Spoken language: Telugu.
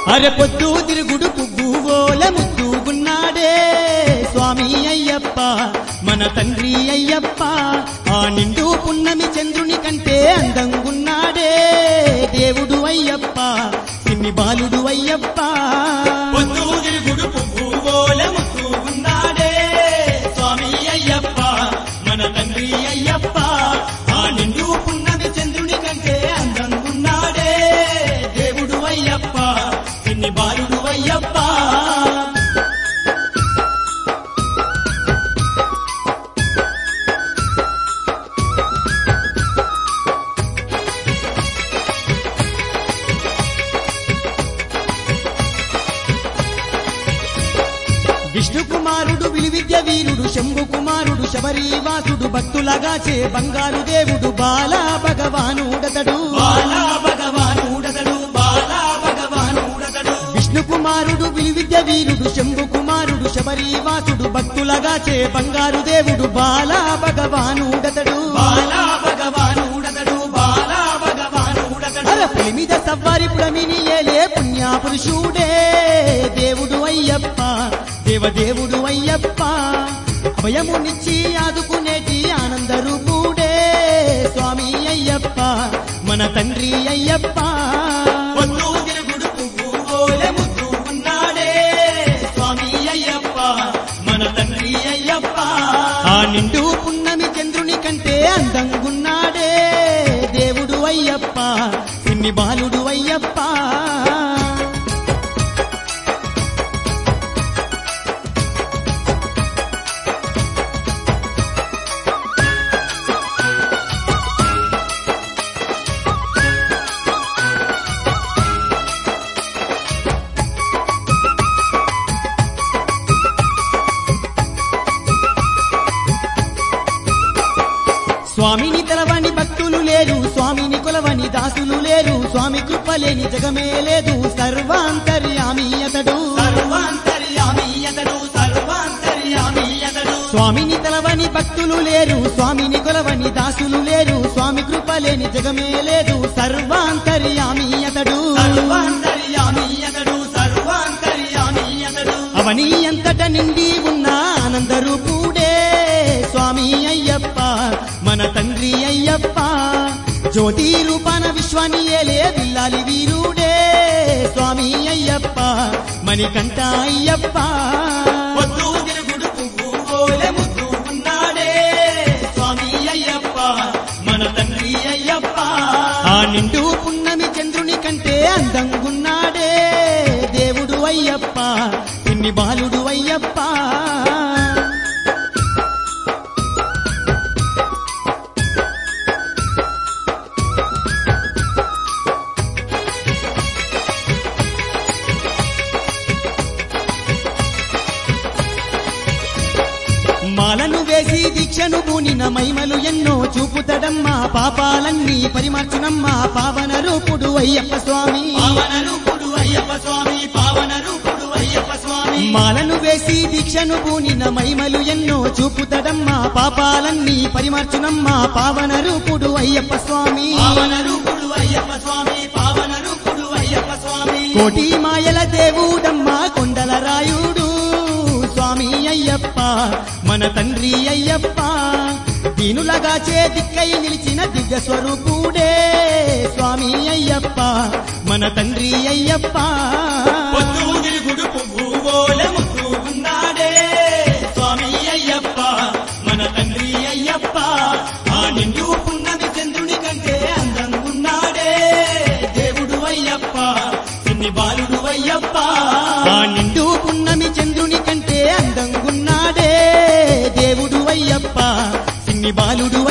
అరె పొద్దు తిరుగుడు పువ్వువోల ముద్దుగున్నాడే స్వామి అయ్యప్ప మన తండ్రి అయ్యప్ప ఆ నిండు పున్నమి చంద్రుని కంటే అందంగున్నాడే దేవుడు అయ్యప్ప సిన్ని బాలుడు అయ్యప్ప పొద్దు తిరుగుడు పువ్వువోల ముద్దుగున్నాడే స్వామి అయ్యప్ప మన తండ్రి అయ్యప్ప ఆ నిండు పున్నమి చంద్రుని కంటే అందంగున్నాడే దేవుడు అయ్యప్ప ఇన్ని బాలుడు అయ్యప్ప విష్ణు కుమారుడు విలువిద్య వీరుడు శంభు కుమారుడు శబరీవాసుడు భక్తులగా చే బంగారు దేవుడు బాలా భగవానుడతడు బాలా భగవానుడతడు బాలా భగవానుడతడు విష్ణు కుమారుడు విలువిద్య వీరుడు శంభు కుమారుడు శబరీవాసుడు భక్తులగా చే బంగారు దేవుడు బాలా భగవానుడతడు బాలా భగవానుడతడు బాలా భగవానుడతడు అర పులి మీద సవ్వారి పుడమిని ఏలే పుణ్య పురుషుడే దేవుడు అయ్యప్ప దేవదేవుడు అయ్యప్ప అభయమునిచ్చి ఆదుకునేటి ఆనంద రూపుడే స్వామి అయ్యప్ప మన తండ్రి అయ్యప్ప పొద్దు తిరుగుడు పువ్వువోల ముద్దుగున్నాడే స్వామి అయ్యప్ప మన తండ్రి అయ్యప్ప ఆ నిండు పున్నమి చంద్రుని కంటే అందంగున్నాడే దేవుడు అయ్యప్ప ఇన్ని బాలుడు అయ్యప్ప స్వామిని తెలవని భక్తులు లేరు స్వామిని కొలవని దాసులు లేరు స్వామి కృపలేని జగమే లేదు సర్వాంతర్యామి అతడు సర్వాంతర్యామి అతడు సర్వాంతర్యామి అతడు స్వామిని తెలవని భక్తులు లేరు స్వామిని కొలవని దాసులు లేరు స్వామి కృపలేని జగమే లేదు సర్వాంతర్యామి అతడు సర్వాంతర్యామి అతడు సర్వాంతర్యామి అతడు అవని అంతట నిండి ఉన్న ఆనంద రూపుడే స్వామి అయ్యప్ప మన తండ్రి అయ్యప్ప జ్యోతి రూపాన విశ్వాన్ని ఏలే విల్లాలి వీరుడే స్వామి అయ్యప్ప మణికంఠ అయ్యప్ప పొద్దు తిరుగుడు పువ్వువోల ముద్దుగున్నాడే స్వామి అయ్యప్ప మన తండ్రి అయ్యప్ప ఆ నిండు పున్నమి చంద్రుని కంటే అందంగున్నాడే దేవుడు అయ్యప్ప ఇన్ని బాలుడు అయ్యప్ప మాలను వేసి దీక్షను పూనిన మహిమలు ఎన్నో చూపుతడమ్మా పాపాలన్నీ పరిమర్చనమ్మా పావన రూపుడు అయ్యప్ప స్వామి పావన రూపుడు అయ్యప్ప స్వామి పావన రూపుడు అయ్యప్ప స్వామి మాలను వేసి దీక్షను పూనిన మహిమలు ఎన్నో చూపుతడమ్మా పాపాలన్నీ పరిమర్చనమ్మా పావన రూపుడు అయ్యప్ప స్వామి పావన రూపుడు అయ్యప్ప స్వామి పావన రూపుడు అయ్యప్ప స్వామి కోటి మాయల దేవుడమ్మా కొండల రాయుడు స్వామి అయ్యప్ప మన తండ్రి అయ్యప్ప దీనులగా చేతిక్కై నిలిచిన దివ్య స్వరూపుడే స్వామి అయ్యప్ప మన తండ్రి అయ్యప్ప పొద్దు తిరుగుడు పువ్వువోల ముద్దుగున్నాడే స్వామి అయ్యప్ప మన తండ్రి అయ్యప్ప ఆ నిండు పున్నమి చంద్రుని కంటే అందంగున్నాడే దేవుడు అయ్యప్ప చిన్ని బాలుడు అయ్యప్ప ఆ నిండు పున్నమి చంద్రుని కంటే అందంగున్నాడే దేవుడు అయ్యప్ప సిన్ని బాలుడు